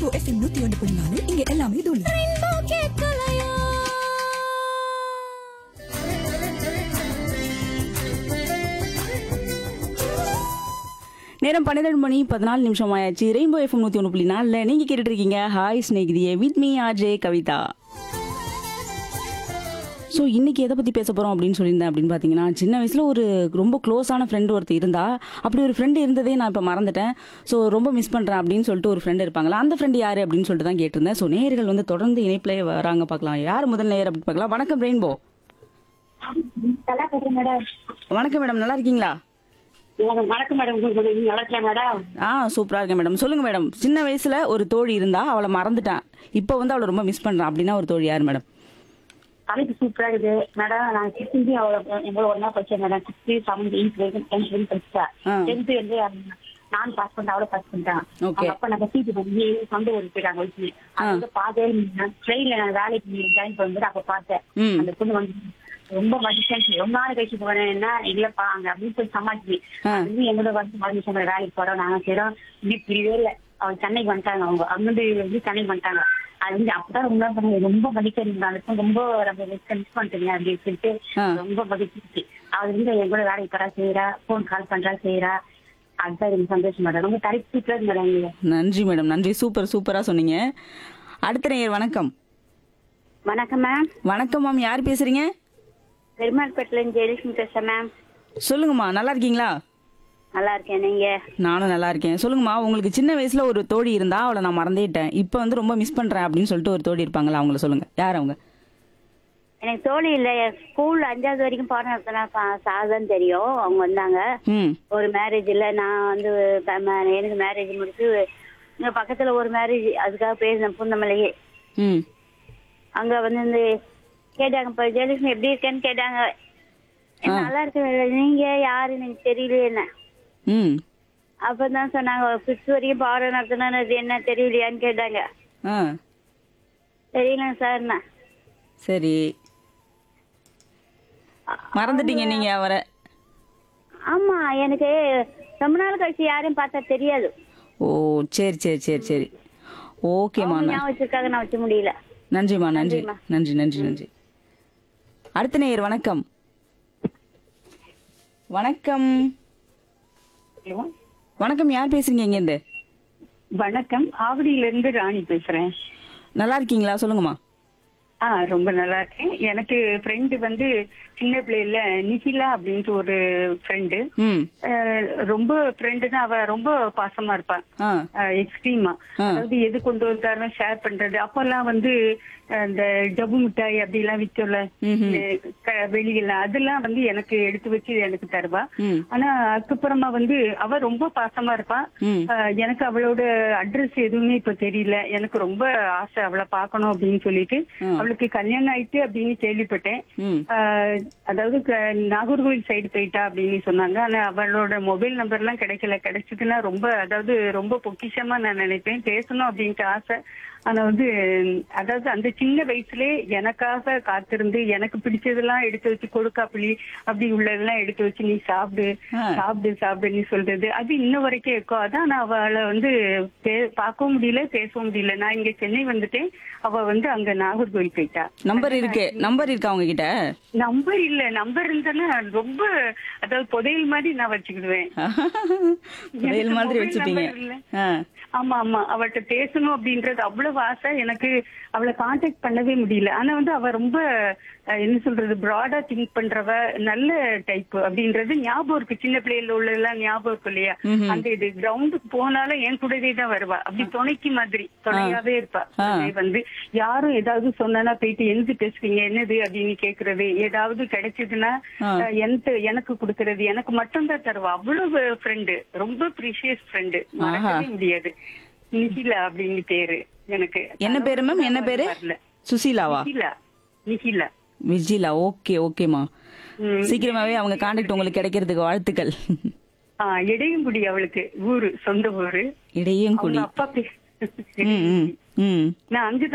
Rainbow FM நூத்தி ஒன்று புள்ளி நாலு இங்க எல்லாமே தூளி நேரம் பன்னிரெண்டு மணி பதினாலு நிமிஷம் ஆயாச்சு ரெயின்போ எஃப்எம் நூற்றி ஒன்று புள்ளி நாலில் நீங்கள் கேட்டுட்டு இருக்கீங்க ஹாய் ஸ்நேகிதியே with me RJ Kavitha so இன்னைக்கு எதை பற்றி பேச போகிறோம் அப்படின்னு சொல்லியிருந்தேன் அப்படின்னு பார்த்தீங்கன்னா சின்ன வயசில் ஒரு ரொம்ப க்ளோஸான ஃப்ரெண்டு ஒருத்தர் இருந்தா அப்படி ஒரு ஃப்ரெண்டு இருந்ததே நான் இப்போ மறந்துட்டேன் ஸோ ரொம்ப மிஸ் பண்ணுறேன் அப்படின்னு சொல்லிட்டு ஒரு ஃப்ரெண்டு இருப்பாங்களா அந்த ஃப்ரெண்டு யார் அப்படின்னு சொல்லிட்டு தான் கேட்டிருந்தேன் ஸோ நேயர்கள் வந்து தொடர்ந்து இணைப்பிலே வராங்க பார்க்கலாம் யார் முதல் நேயர் அப்படின்னு பார்க்கலாம் வணக்கம் ரெயின்போ நல்லா பேசுறேன் மேடம் வணக்கம் மேடம் நல்லா இருக்கீங்களா வணக்கம் மேடம் உங்களுக்கு நீங்க நல்லா இருக்கீங்களா மேடம் ஆ சூப்பரா இருக்கேன் மேடம் சொல்லுங்க மேடம் சின்ன வயசுல ஒரு தோழி இருந்தா அவளை மறந்துட்டேன் இப்போ வந்து அவளை ரொம்ப மிஸ் பண்றேன் அப்படின்னா ஒரு தோழி யார் மேடம் தலைப்பு சூப்பரா இருக்குது மேடம் நான் சிக்ஸ்டி அவளை எங்களோட ஒன்னா படிச்சேன் மேடம் சிக்ஸ்டி செவன்த் எயிட் வரைக்கும் டென்த் வரைக்கும் படிச்சா ஆ. டென்த் வந்து நான் பாஸ் பண்ண அவளை பாஸ் பண்ணிட்டேன் Okay. அப்ப நம்ம சீட்டு பண்ணி சொந்த ஊருக்கு போயிட்டாங்க வயசு அது வந்து பார்த்தே ட்ரெயின்ல நான் வேலைக்கு ஜாயின் பண்ணும்போது அப்ப பார்த்தேன் ம். அந்த பொண்ணு வந்து ரொம்ப மதிச்சேன் ரொம்ப நாள் கழிச்சு போறேன் என்ன இல்லப்பா அங்க அப்படின்னு சொல்லி சமாளிச்சு ஆ. அது வந்து எங்களோட வந்து மதிச்சவங்க வேலைக்கு போறோம் நாங்க செய்யறோம் இப்படி புரியவே இல்லை அவங்க சென்னைக்கு வந்துட்டாங்க அவங்க அங்கிருந்து வந்து சென்னைக்கு வந்துட்டாங்க அது வந்து அப்பதான் ரொம்ப பண்ணி ரொம்ப மதிக்கிறீங்க அதுக்கும் ரொம்ப நம்ம மிஸ் பண்ணிட்டீங்க அப்படின்னு சொல்லிட்டு ஆ. ரொம்ப மதிச்சிருச்சு அது வந்து எங்களோட வேலைக்கு போறா செய்யறா போன் கால் பண்றா செய்யறா அதுதான் எனக்கு சந்தோஷம் மேடம் ரொம்ப தலைப்பு மேடம் நீங்க நன்றி மேடம் நன்றி சூப்பர் சூப்பரா சொன்னீங்க அடுத்த நேயர் வணக்கம் வணக்கம் மேம் வணக்கம் மேம் யார் பேசுறீங்க பெருமாள்பேட்டில இருந்து ஜெயலட்சுமி பேசுறேன் மேம் சொல்லுங்கம்மா நல்லா இருக்கீங்களா நல்லா இருக்கேன் நீங்க நானும் நல்லா இருக்கேன் சொல்லுங்கம்மா உங்களுக்கு சின்ன வயசுல ஒரு தோழி இருந்தா அவளை நான் மறந்தேட்டேன் இப்போ வந்து ரொம்ப மிஸ் பண்றேன் அப்படின்னு சொல்லிட்டு ஒரு தோழி இருப்பாங்களா அவங்கள சொல்லுங்க யார் அவங்க எனக்கு தோழி இல்ல ஸ்கூல் அஞ்சாவது வரைக்கும் பாடம் நடத்தினா சாதான் தெரியும் அவங்க வந்தாங்க ம் ஒரு மேரேஜ்ல நான் வந்து க- ம- எனக்கு மேரேஜ் முடிச்சு இங்க பக்கத்துல ஒரு மேரேஜ் அதுக்காக பேசினேன் புந்தமலையே ம் அங்க வந்து இந்த கேட்டாங்க இப்ப ஜெயலட்சுமி எப்படி இருக்கேன்னு கேட்டாங்க ஆ. நல்லா இருக்கு நீங்க யாரு எனக்கு தெரியலையே என்ன ம் அப்பதான் சொன்னாங்க ஃபிஃப்த் வரைக்கும் பாடம் நடத்தினா என்ன தெரியலையான்னு கேட்டாங்க ஆ தெரியல சார் சரி மறந்துட்டீங்க நீங்க அவரை ஆமா எனக்கு ரொம்ப நாள் கழிச்சு யாரையும் பார்த்தா தெரியாது ஓ சரி சரி சரி சரி ஓகேம்மா அவங்க ஞாபகம் வச்சிருக்காங்க நான் வச்ச முடியல நன்றிம்மா நன்றி நன்றிம்மா. நன்றி நன்றி நன்றி அடுத்த நேயர் வணக்கம் வணக்கம் வணக்கம் யார் பேசுறீங்க இங்கேருந்து வணக்கம் ஆவடியில இருந்து ராணி பேசுறேன் நல்லா இருக்கீங்களா சொல்லுங்கம்மா ஆ ரொம்ப நல்லா இருக்கேன் எனக்கு ஃப்ரெண்டு வந்து சின்ன பிள்ளையில நிகிலா அப்படின்ட்டு ஒரு ஃப்ரெண்டு ம் ரொம்ப ஃப்ரெண்டுன்னா அவ ரொம்ப பாசமா இருப்பா ஆ எக்ஸ்ட்ரீமா ஆ. அதாவது எது கொண்டு வந்தாலும் ஷேர் பண்றது அப்பெல்லாம் வந்து அஹ், இந்த டபு மிட்டாய் அப்படி எல்லாம் விற்கல ம்ஹும். வெளியில அதெல்லாம் வந்து எனக்கு எடுத்து வச்சு எனக்கு தருவா ம் ஆனா அதுக்கப்புறமா வந்து அவ ரொம்ப பாசமா இருப்பா ம் ஆஹ் எனக்கு அவளோட அட்ரஸ் எதுவுமே இப்ப தெரியல எனக்கு ரொம்ப ஆசை அவளை பார்க்கணும் அப்படின்னு சொல்லிட்டு ஆ. அவளுக்கு கல்யாணம் ஆயிட்டு அப்படின்னு கேள்விப்பட்டேன் ம் ஆஹ் அதாவது க- நாகர்கோவில் சைடு போயிட்டா அப்படின்னு சொன்னாங்க ஆனா அவளோட மொபைல் நம்பர் எல்லாம் கிடைக்கல கிடைச்சதுன்னா ரொம்ப அதாவது ரொம்ப பொக்கிஷமா நான் நினைப்பேன் பேசணும் அப்படின்ட்டு ஆசை ஆனா வந்து அதாவது அந்த சின்ன வயசுலே எனக்காக காத்திருந்து எனக்கு பிடிச்சதெல்லாம் எடுத்து வச்சு கொடுக்காப்புளி அப்படி உள்ளதெல்லாம் எடுத்து வச்சு நீ சாப்பிடு ஆ. சாப்பிடு சாப்பிடு நீ சொல்றது அது இன்ன வரைக்கும் இருக்கும் அதான் நான் அவளை வந்து பே- பார்க்கவும் முடியல பேசவும் முடியல நான் இங்க சென்னை வந்துட்டேன் அவ வந்து அங்க நாகர்கோவில் போயிட்டா நம்பர் இருக்கு நம்பர் இருக்கா உங்க கிட்ட நம்பர் இல்ல நம்பர் இருந்தா ரொம்ப அதாவது புதையல் மாதிரி நான் வச்சுக்கிடுவேன் புதையல் மாதிரி mobile வச்சுப்பீங்க number இல்ல. ஆ ஆமா ஆமா அவள்கிட்ட பேசணும் அப்படின்றது அவ்வளவு ஆசை எனக்கு அவளை காண்டாக்ட் பண்ணவே முடியல ஆனா வந்து அவ ரொம்ப அஹ், என்ன சொல்றது ப்ராடா திங்க் பண்றவ நல்ல டைப் அப்படின்றது ஞாபகம் இருக்கு சின்ன பிள்ளையில உள்ளதெல்லாம் ஞாபகம் இருக்கு இல்லையா ம்ஹும். அந்த இது கிரவுண்டுக்கு போனாலும் என் கூடவே தான் வருவா அப்படி துணைக்கு மாதிரி துணையாவே இருப்பா ஆ. கூடவே வந்து யாரும் ஏதாவது சொன்னா போயிட்டு எழுந்து பேசுவீங்க என்னது அப்படின்னு கேக்குறது ஏதாவது கிடைச்சதுன்னா ஆ. அஹ், எனக்கு எனக்கு கொடுக்கறது எனக்கு மட்டும் தான் தருவா அவ்வளவு ஃப்ரெண்டு ரொம்ப ப்ரீஷியஸ் ஃப்ரெண்டு மறக்கவே முடியாது நிகிலா அப்படின்னு பேரு எனக்கு என்ன பேரு மேம் என்ன பேரு வரல. சுசீலாவா நிகிலா நிகிலா விஜிலா ஓகே ஓகேம்மா ம். சீக்கிரமாவே அவங்க காண்டாக்ட் உங்களுக்கு கிடைக்கிறதுக்கு வாழ்த்துக்கள் ஆ, இடையங்குடி அவளுக்கு ஊரு சொந்த ஊரு இடையும் அவங்க குடி அப்பா பேர் ம் ம் ம் நான் அஞ்சு